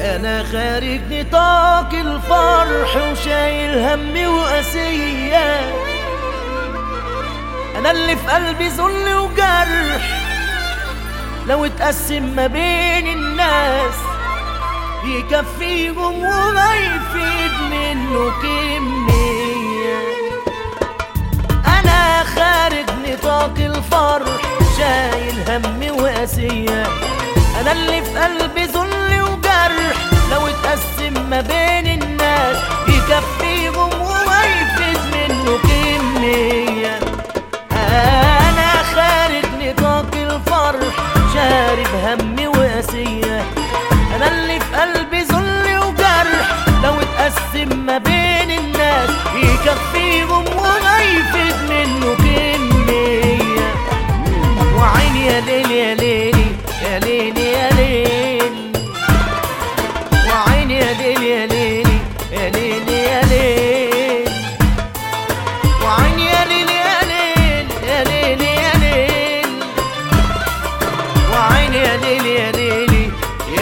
انا خارج نطاق الفرح وشايل همي وقاسيه انا اللي في قلبي ذل وجرح لو اتقسم ما بين الناس يكفيهم وما يفيد منه كمية أنا خارج نطاق الفرح شايل همي وقاسية أنا اللي في قلبي ذل وجرح لو اتقسم ما بين الناس يكفيهم وما يفيد منه كمية أنا خارج نطاق الفرح شارب همي وقاسية أنا اللي في قلبي ذل وجرح لو اتقسم ما بين الناس يكفيهم وما يفيد منه كمية وعيني يا ليل يا ليلي يا ليلي يا ليل وعيني يا ليل يا ليلي يا ليلي يا ليل وعيني يا ليل يا ليل يا ليل يا ليل وعيني يا ليل يا ليلي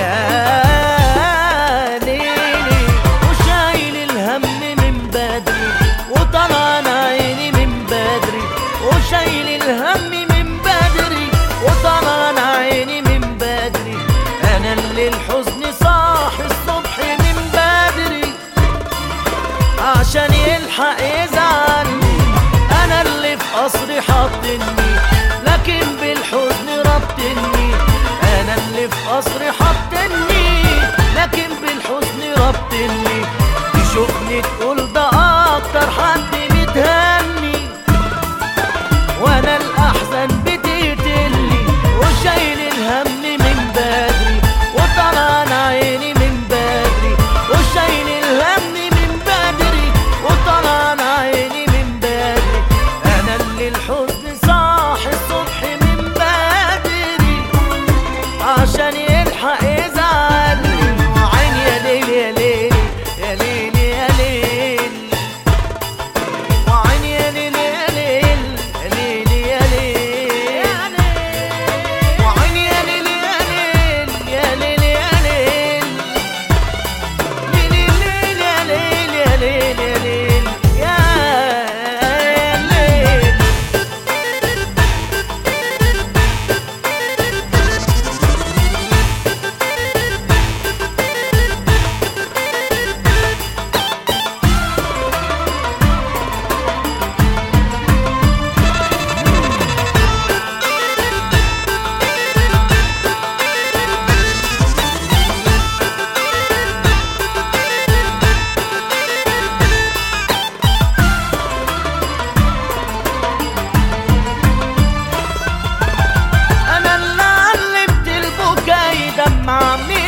يا ليلي وشايل الهم من بدري وطلعان عيني من بدري وشايل الهم من بدري وطلعان عيني من بدري انا اللي الحزن صاح الصبح من بدري عشان يلحق يزعلني انا اللي في قصري حاطني لكن بالحزن ربطني انا اللي في قصري حاطني لكن بالحزن ربطني تشوفني تقول ده اكتر حد متهني وانا الاحزان بتقتلني وشايل الهم من بدري وطلعان عيني من بدري وشايل الهم من بدري وطلعان عيني من بدري انا اللي الحزن صاح الصبح من بدري عشان يلحق يزعلني عيني يا ليل يا ليل يا ليل يا ليل وعيني يا ليل يا ليل يا ليل يا ليل وعيني يا ليل يا ليل يا ليل يا ليل ليل يا ليل يا ليل يا ليل يا ليل انا اللي علمت البكا يدمع من